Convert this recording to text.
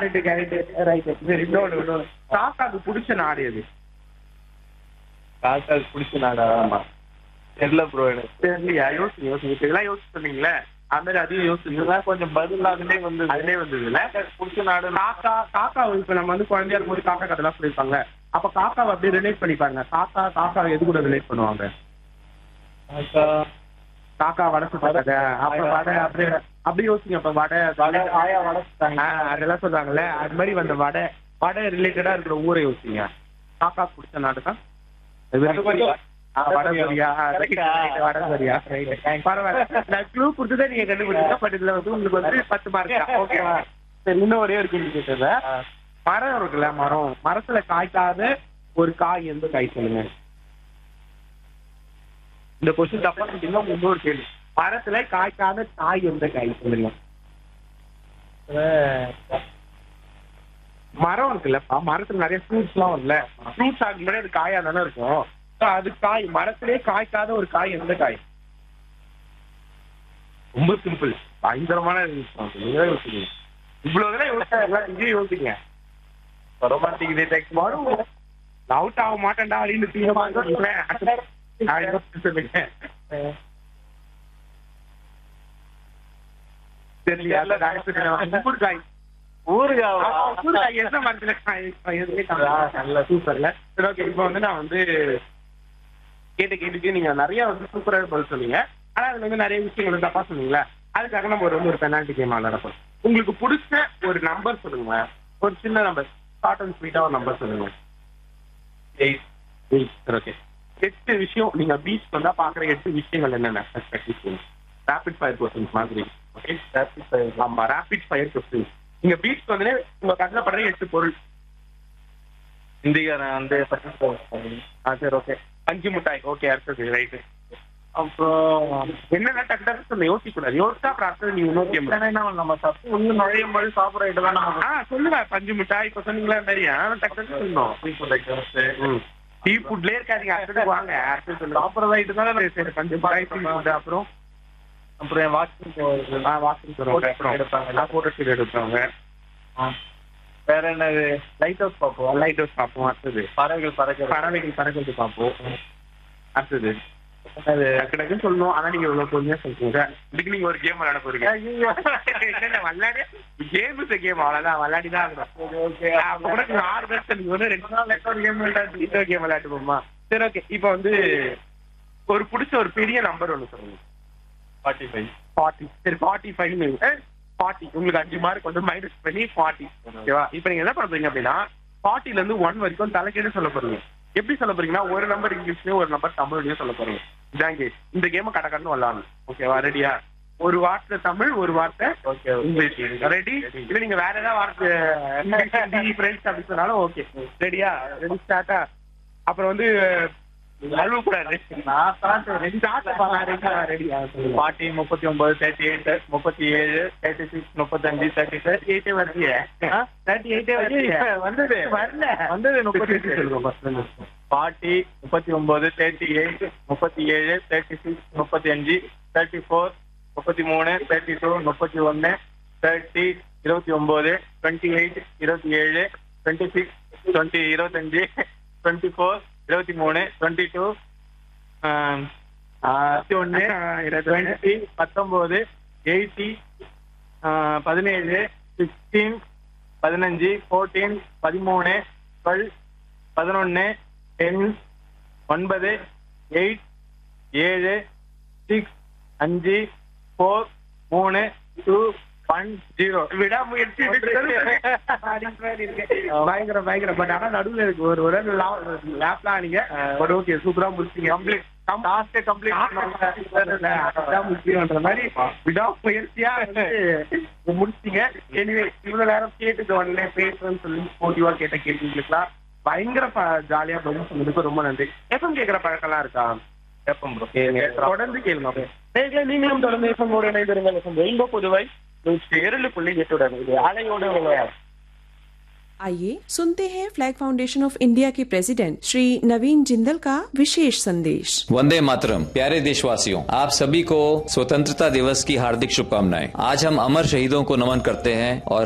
Correct correct right சரி இன்னொன்று இன்னொன்று காக்காக்கு பிடிச்ச நாடு எது காக்கா பிடிச்ச நாடா ஆமா தெரியல ப்ரோ எனக்கு தெரியலையா யோசிங்க யோசிங்க இப்ப இதெல்லாம் யோசிச்சு சொன்னீங்களே அது மாதிரி அதையும் யோசிச்சு இதெல்லாம் கொஞ்சம் பதில் அதுலயே வந்து அதுலயே வந்ததுல பிடிச்ச நாடு காக்கா காக்கா இப்ப நம்ம வந்து குழந்தையா இருக்கும்போது காக்கா கதைலாம் சொல்லியிருப்பாங்க அப்ப காக்காவை அப்படியே ரிலேட் பண்ணிப்பாங்க காக்கா காக்கா எது கூட ரிலேட் பண்ணுவாங்க காக்கா காக்கா வடை சுட்ட கதை அப்புறம் வடை அப்படியே அப்படி யோசிங்க அப்ப வடை வடை ஆயா வளர்த்துட்டாங்க ஆ, அதெல்லாம் சொல்றாங்கல்ல அது மாதிரி வந்த வடை வடை ரிலேட்டடா இருக்கிற ஊரை யோசிங்க காக்கா பிடிச்ச நாடு தான் வடகொரியா. வடகொரியா Correct ஆ? வடகொரியா பரவாயில்ல நான் க்ளூ கொடுத்துதான் நீங்க கண்டுபிடிச்சா பட் இதுல வந்து உங்களுக்கு வந்து பத்து மார்க் ஓகேவா சரி இன்னும் ஒரே ஒரு கேள்வி கேட்டத மரம் இருக்குல்ல மரம் மரத்துல காய்க்காத ஒரு காய் எந்த காய் சொல்லுங்க இந்த கொஸ்டின் தப்பா கேட்டீங்கன்னா இன்னொரு கேள்வி மரத்துல காய்க்காத காய் எந்த காய் சொல்லுங்க மரம் இருக்குல்லப்பா மரத்துல நிறைய ஃப்ரூட்ஸ் எல்லாம் வரும்ல ஃப்ரூட்ஸ் ஆகும் முன்னாடி அது காயா தானே இருக்கும் So, அது காய் மரத்திலே காய்க்காத ஒரு காய் எந்த காய் ரொம்ப சிம்பிள் பயங்கரமான விஷயம். நீங்களே யோசிக்கீங்க இவ்வளவு தடவை யோசிச்சா இங்கே யோசிங்க ரொமான்டிக் டெக்ஸ்ட் வரும் நான் அவுட் ஆக மாட்டேன்டா அப்படின்னு தீவிரமா சொல்லுவேன். நான் யோசிச்சு சொல்லுங்க தெரியலையா? அந்த காய் சொல்லுங்க. உப்புடு காய் ஊருகாவா ஆமா, உப்புடு காய் எந்த மரத்துல காய் எதுவுமே காணோம். நல்ல சூப்பர்ல சரி ஓகே இப்போ வந்து நான் வந்து கேட்ட கேட்டுக்கு நீங்க நிறைய வந்து சூப்பரா பதில் சொன்னீங்க ஆனா அதுல வந்து நிறைய விஷயங்கள் வந்து தப்பா சொன்னீங்களா அதுக்காக நம்ம ஒரு வந்து ஒரு பெனால்டி கேம் நடக்கும் உங்களுக்கு பிடிச்ச ஒரு நம்பர் சொல்லுங்க ஒரு சின்ன நம்பர் ஷார்ட் அண்ட் ஸ்வீட்டா ஒரு நம்பர் சொல்லுங்க எயிட் எயிட் ஓகே எட்டு விஷயம் நீங்க பீச் வந்தா பாக்குற எட்டு விஷயங்கள் என்னென்ன ரேபிட் ஃபயர் கொஸ்டின்ஸ் மாதிரி ஓகே ரேபிட் ஃபயர் ஆமா ரேபிட் ஃபயர் கொஸ்டின்ஸ் நீங்க பீச் வந்து உங்க கண்ணில் படுற எட்டு பொருள் இந்தியா நான் வந்து ஆ சரி ஓகே பஞ்சு மிட்டாய் ஓகே அடுத்தது ரைட்டு அப்புறம் என்னென்ன டக்கு டக்கு சொல்ல யோசிக்க கூடாது யோசிச்சா அப்புறம் அடுத்தது நீங்க இன்னொரு கேம் நம்ம சத்து உள்ள நுழையும் போது சாப்பிட்ற இதெல்லாம் நம்ம ஆ சொல்லுங்க பஞ்சு மிட்டாய் இப்போ சொன்னீங்களா தெரியும் டக்கு டக்கு சொல்லணும் டீ ஃபுட்லயே இருக்காதீங்க அடுத்தது வாங்க அடுத்தது சொல்லுங்க சாப்பிட்றதா இதுதான் சரி சரி பஞ்சு மிட்டாய் டீ ஃபுட் அப்புறம் அப்புறம் என் வாக்கிங் போகிறது ஆ வாக்கிங் போறவங்க அப்புறம் எடுப்பாங்க. நான் போட்டோ ஷூட் எடுப்பவங்க வேற என்னது லைட் ஹவுஸ் பார்ப்போம் லைட் ஹவுஸ் பார்ப்போம் அடுத்தது பறவைகள் பறக்க பறவைகள் பறக்கிறது பார்ப்போம் அடுத்தது என்னது டக்கு டக்குன்னு சொல்லணும் ஆனா நீங்க இவ்வளவு பொறுமையா சொல்றீங்க இதுக்கு நீங்க ஒரு கேம் விளையாட போறீங்க என்னென்ன விளையாடி கேம் இஸ் கேம் அவ்வளவுதான் விளையாடி தான் ஆகணும் ஓகே அப்ப கூட நீங்க ஆறு பேர் நீங்க வந்து ரெண்டு நாள் ஒரு கேம் விளையாட்டு இன்னொரு கேம் விளையாட்டுப்போமா சரி ஓகே இப்போ வந்து ஒரு பிடிச்ச ஒரு பெரிய நம்பர் ஒன்று சொல்லுங்க ஃபார்ட்டி ஃபைவ் ஃபார்ட்டி சரி ஃபார்ட்டி ஃபைவ் ஃபார்ட்டி உங்களுக்கு அஞ்சு மார்க் வந்து மைனஸ் பண்ணி ஃபார்ட்டி ஓகேவா இப்போ நீங்க என்ன பண்ண போறீங்க அப்படின்னா ஃபார்ட்டில இருந்து ஒன் வரைக்கும் தலைக்கீழே சொல்ல போறீங்க எப்படி சொல்ல போறீங்கன்னா ஒரு நம்பர் இங்கிலீஷ்லயும் ஒரு நம்பர் தமிழ்லயும் சொல்ல போறீங்க இதான் கேம் இந்த கேமை கடக்கடன்னு விளாடணும் ஓகேவா ரெடியா ஒரு வார்த்தை தமிழ் ஒரு வார்த்தை ஓகே இங்கிலீஷ் ரெடி இது நீங்க வேற ஏதாவது வார்த்தை ஹிந்தி பிரெஞ்சு அப்படி சொன்னாலும் ஓகே ரெடியா ரெடி ஸ்டார்ட்டா அப்புறம் வந்து அழுவ கூடாது நான் ஸ்டார்ட் ரெடியா ஃபார்ட்டி முப்பத்தி ஒன்பது தேர்ட்டி எயிட் முப்பத்தி ஏழு தேர்ட்டி சிக்ஸ் முப்பத்தஞ்சு தேர்ட்டி தேர்ட்டி எயிட்டே வருது தேர்ட்டி எயிட்டே வருது வந்தது வரல வந்தது முப்பத்தி சொல்லுங்க first. ஃபார்ட்டி முப்பத்தி ஒன்பது தேர்ட்டி எயிட் முப்பத்தி ஏழு தேர்ட்டி சிக்ஸ் முப்பத்தி அஞ்சு தேர்ட்டி ஃபோர் முப்பத்தி மூணு தேர்ட்டி டூ முப்பத்தி ஒன்று தேர்ட்டி இருபத்தி ஒன்பது டுவெண்ட்டி எயிட் இருபத்தி ஏழு டுவெண்ட்டி சிக்ஸ் டுவெண்ட்டி இருபத்தஞ்சு டுவெண்ட்டி ஃபோர் இருபத்தி மூணு டுவெண்ட்டி டூ இருபத்தி ஒன்று டுவெண்ட்டி பத்தொம்போது எயிட்டி பதினேழு சிக்ஸ்டீன் பதினஞ்சு ஃபோர்டீன் பதிமூணு டுவெல் பதினொன்று டென் ஒன்பது எயிட் ஏழு சிக்ஸ் அஞ்சு ஃபோர் மூணு டூ ஒன் ஜீரோ விடாமுயற்சி பயங்கர பயங்கர பட் ஆனா நடுவுல இருக்கு ஒரு ஒரு லேப்லாம் நீங்க பட் ஓகே சூப்பரா முடிச்சீங்க கம்ப்ளீட் லாஸ்ட் கம்ப்ளீட் அதான் முக்கியம்ன்ற மாதிரி விடாமுயற்சியா வந்து முடிச்சீங்க எனிவே இவ்வளவு நேரம் கேட்டு உடனே பேசுறேன்னு சொல்லி போட்டிவா கேட்ட கேள்விகளுக்குலாம் பயங்கர ஜாலியா பதில் சொன்னதுக்கு ரொம்ப நன்றி எஃப்எம் கேட்கிற பழக்கம்லாம் இருக்கா கேட்போம் ப்ரோ தொடர்ந்து கேளுங்க நேர்களை நீங்களும் தொடர்ந்து எஃப்எம் ஓட இணைந்திருங்கள் எஃப்எம் ரெயின்போ புதுவை நூற்றி ஏழு புள்ளி எட்டுடன் இது அலையோட விளையாடு आइए सुनते हैं फ्लैग फाउंडेशन ऑफ इंडिया के प्रेसिडेंट श्री नवीन जिंदल का विशेष संदेश वंदे मातरम प्यारे देशवासियों आप सभी को स्वतंत्रता दिवस की हार्दिक शुभकामनाएं आज हम अमर शहीदों को नमन करते हैं और